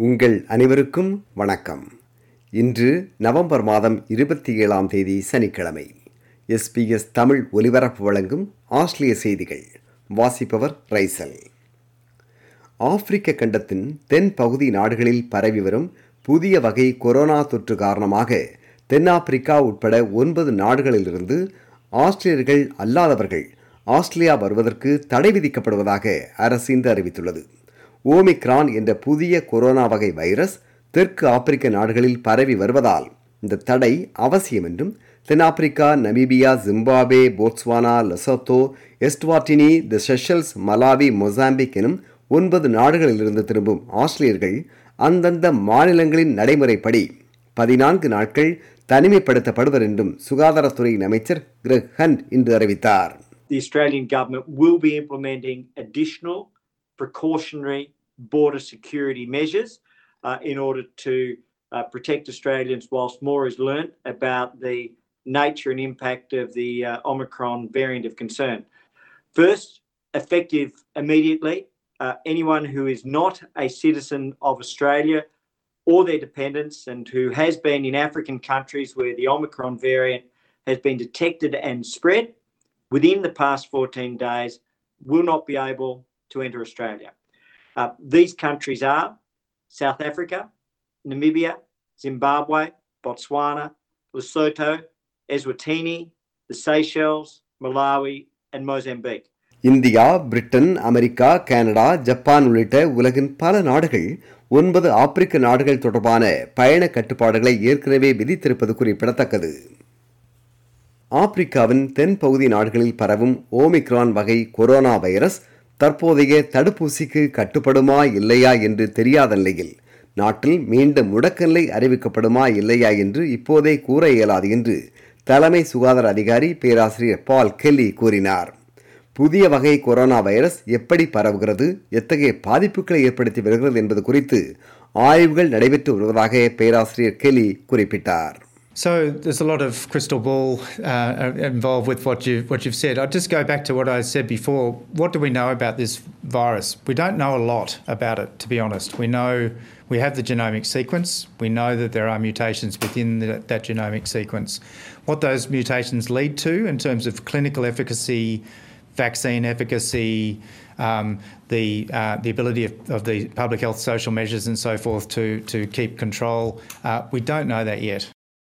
உங்கள் அனைவருக்கும் வணக்கம் இன்று நவம்பர் மாதம் இருபத்தி ஏழாம் தேதி சனிக்கிழமை எஸ்பிஎஸ் தமிழ் ஒலிபரப்பு வழங்கும் ஆஸ்திரேலிய செய்திகள் வாசிப்பவர் ரைசல் ஆப்பிரிக்க கண்டத்தின் தென் பகுதி நாடுகளில் பரவி வரும் புதிய வகை கொரோனா தொற்று காரணமாக தென்னாப்பிரிக்கா உட்பட ஒன்பது நாடுகளிலிருந்து ஆஸ்திரேலியர்கள் அல்லாதவர்கள் ஆஸ்திரேலியா வருவதற்கு தடை விதிக்கப்படுவதாக அரசு இன்று அறிவித்துள்ளது ஓமிக்ரான் என்ற புதிய கொரோனா வகை வைரஸ் தெற்கு ஆப்பிரிக்க நாடுகளில் பரவி வருவதால் இந்த தடை அவசியம் என்றும் தென்னாப்பிரிக்கா Namibia Zimbabwe Botswana Lesotho Eswatini the Seychelles Malawi Mozambique எனும் ஒன்பது நாடுகளிலிருந்து திரும்பும் ஆஸ்திரேலியர்கள் அந்தந்த மாநிலங்களின் நடைமுறைப்படி பதினான்கு நாட்கள் தனிமைப்படுத்தப்படுவர் என்றும் சுகாதாரத்துறையின் அமைச்சர் கிரெக் ஹண்ட் இன்று அறிவித்தார் the Australian government will be implementing additional precautionary border security measures uh, in order to uh, protect Australians whilst more is learnt about the nature and impact of the uh, Omicron variant of concern. First, effective immediately, anyone who is not a citizen of Australia or their dependents and who has been in African countries where the Omicron variant has been detected and spread within the past 14 days will not be able to enter Australia. Uh, these countries are South Africa, Namibia, Zimbabwe, Botswana, Lesotho, Eswatini, the Seychelles, Malawi, and Mozambique. India Britain America Canada Japan உள்ளிட்ட உலகின் பல நாடுகள் ஒன்பது ஆப்பிரிக்க நாடுகள் தொடர்பான பயண கட்டுப்பாடுகளை ஏற்கனவே விதித்திருப்பது குறிப்பிடத்தக்கது ஆப்பிரிக்காவின் தென் பகுதி நாடுகளில் பரவும் ஓமிக்ரான் வகை கொரோனா வைரஸ் தற்போதைய தடுப்பூசிக்கு கட்டுப்படுமா இல்லையா என்று தெரியாத நிலையில் நாட்டில் மீண்டும் முடக்கநிலை அறிவிக்கப்படுமா இல்லையா என்று இப்போதே கூற இயலாது என்று தலைமை சுகாதார அதிகாரி பேராசிரியர் பால் கெல்லி கூறினார் புதிய வகை கொரோனா வைரஸ் எப்படி பரவுகிறது எத்தகைய பாதிப்புகளை ஏற்படுத்தி வருகிறது என்பது குறித்து ஆய்வுகள் நடைபெற்று வருவதாக பேராசிரியர் கெலி குறிப்பிட்டார் So there's a lot of crystal ball uh, involved with what you what you've said. I'll just go back to what I said before. What do we know about this virus? We don't know a lot about it, to be honest. We know we have the genomic sequence. We know that there are mutations within the, that genomic sequence. What those mutations lead to in terms of clinical efficacy, vaccine efficacy, um, the uh, the ability of, of, the public health social measures and so forth to to keep control. Uh, we don't know that yet.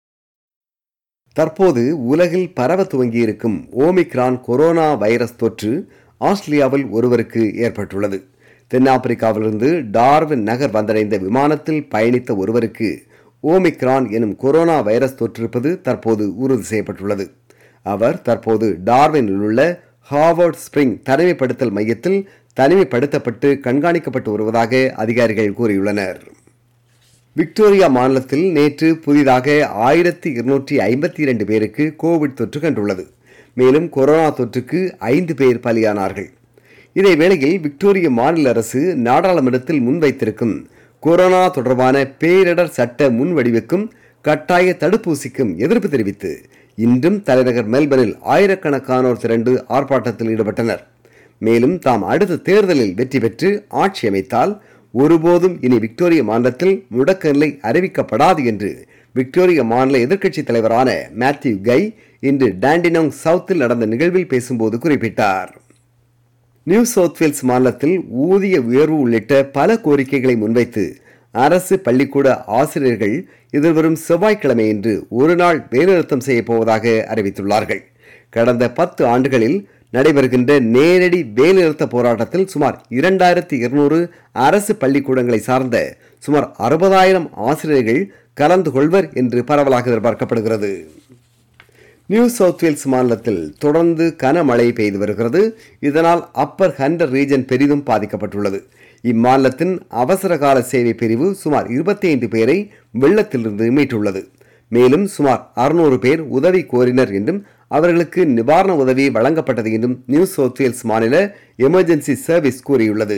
தற்போது உலகில் பரவ துவங்கியிருக்கும் Omicron corona virus தொற்று ஆஸ்திரேலியாவில் ஒருவருக்கு ஏற்பட்டுள்ளது தென்னாப்பிரிக்காவிலிருந்து Darwin நகர் வந்தடைந்த விமானத்தில் பயணித்த ஒருவருக்கு ஓமிக்ரான் எனும் கொரோனா வைரஸ் தொற்றிருப்பது தற்போது உறுதி செய்யப்பட்டுள்ளது அவர் தற்போது டார்வினில் உள்ள ஹார்வர்ட் ஸ்பிரிங் தனிமைப்படுத்தல் மையத்தில் தனிமைப்படுத்தப்பட்டு கண்காணிக்கப்பட்டு வருவதாக அதிகாரிகள் கூறியுள்ளனர் விக்டோரியா மாநிலத்தில் நேற்று புதிதாக ஆயிரத்தி இருநூற்றி ஐம்பத்தி இரண்டு பேருக்கு கோவிட் தொற்று கண்டுள்ளது மேலும் கொரோனா தொற்றுக்கு ஐந்து பேர் பலியானார்கள் இதே வேளையில் விக்டோரிய மாநில அரசு நாடாளுமன்றத்தில் முன்வைத்திருக்கும் கொரோனா தொடர்பான பேரிடர் சட்ட முன்வடிவுக்கும் கட்டாய தடுப்பூசிக்கும் எதிர்ப்பு தெரிவித்து இன்றும் தலைநகர் மெல்பர்னில் ஆயிரக்கணக்கானோர் திரண்டு ஆர்ப்பாட்டத்தில் ஈடுபட்டனர் மேலும் தாம் அடுத்த தேர்தலில் வெற்றி பெற்று ஆட்சி அமைத்தால் ஒருபோதும் இனி விக்டோரிய மாநிலத்தில் முடக்க நிலை அறிவிக்கப்படாது என்று விக்டோரிய மாநில எதிர்க்கட்சித் தலைவரான மேத்யூ கை இன்று டாண்டினோங் சவுத்தில் நடந்த நிகழ்வில் பேசும்போது குறிப்பிட்டார் நியூ சவுத் வேல்ஸ் மாநிலத்தில் ஊதிய உயர்வு உள்ளிட்ட பல கோரிக்கைகளை முன்வைத்து அரசு பள்ளிக்கூட ஆசிரியர்கள் எதிர்வரும் செவ்வாய்க்கிழமையன்று ஒரு நாள் வேலைநிறுத்தம் செய்யப் போவதாக அறிவித்துள்ளார்கள் கடந்த பத்து ஆண்டுகளில் நடைபெறுகின்ற நேரடி வேலைநிறுத்த போராட்டத்தில் சுமார் இரண்டாயிரத்தி இருநூறு அரசு பள்ளிக்கூடங்களை சார்ந்த சுமார் அறுபதாயிரம் ஆசிரியர்கள் கலந்து கொள்வர் என்று பரவலாக எதிர்பார்க்கப்படுகிறது நியூ சவுத் வேல்ஸ் மாநிலத்தில் தொடர்ந்து கனமழை பெய்து வருகிறது இதனால் அப்பர் ஹண்டர் ரீஜன் பெரிதும் பாதிக்கப்பட்டுள்ளது இம்மாநிலத்தின் அவசர கால சேவை பிரிவு சுமார் இருபத்தி ஐந்து பேரை வெள்ளத்திலிருந்து மீட்டுள்ளது மேலும் சுமார் அறுநூறு பேர் உதவி கோரினர் என்றும் அவர்களுக்கு நிவாரண உதவி வழங்கப்பட்டது என்றும் நியூ சவுத் வேல்ஸ் மாநில எமர்ஜென்சி சர்வீஸ் கூறியுள்ளது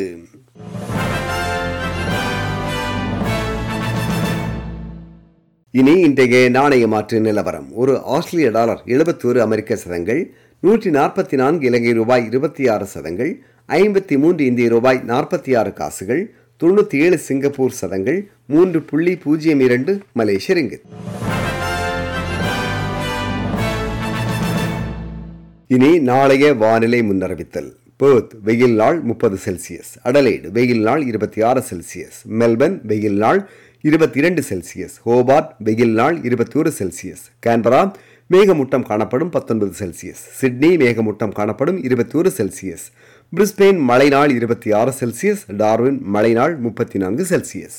இனி இன்றைய நாணய மாற்று நிலவரம் ஒரு ஆஸ்திரேலிய டாலர் எழுபத்தி ஒரு அமெரிக்க சதங்கள் நூற்றி நாற்பத்தி நான்கு இலங்கை ரூபாய் இருபத்தி ஆறு சதங்கள் ஐம்பத்தி மூன்று இந்திய ரூபாய் நாற்பத்தி ஆறு காசுகள் தொண்ணூற்றி ஏழு சிங்கப்பூர் சதங்கள் மூன்று புள்ளி பூஜ்ஜியம் இரண்டு மலேசிய ரிங்கித் இனி நாளைய வானிலை முன்னறிவித்தல் பேர்த் வெயில் நாள் முப்பது செல்சியஸ் அடலைடு வெயில் நாள் இருபத்தி ஆறு செல்சியஸ் மெல்பர்ன் வெயில் நாள் இருபத்தி இரண்டு செல்சியஸ் ஹோபார்ட் வெயில் நாள் இருபத்தி ஒரு செல்சியஸ் கேன்பரா மேகமூட்டம் காணப்படும் பத்தொன்பது செல்சியஸ் சிட்னி மேகமூட்டம் காணப்படும் இருபத்தி ஒரு செல்சியஸ் பிரிஸ்பெயின் மழை நாள் இருபத்தி ஆறு செல்சியஸ் டார்வின் மழை நாள் முப்பத்தி நான்கு செல்சியஸ்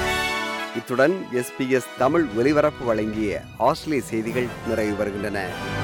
இத்துடன் எஸ்பிஎஸ் தமிழ் ஒலிபரப்பு வழங்கிய ஆஸ்திரேலிய செய்திகள் நிறைவு வருகின்றன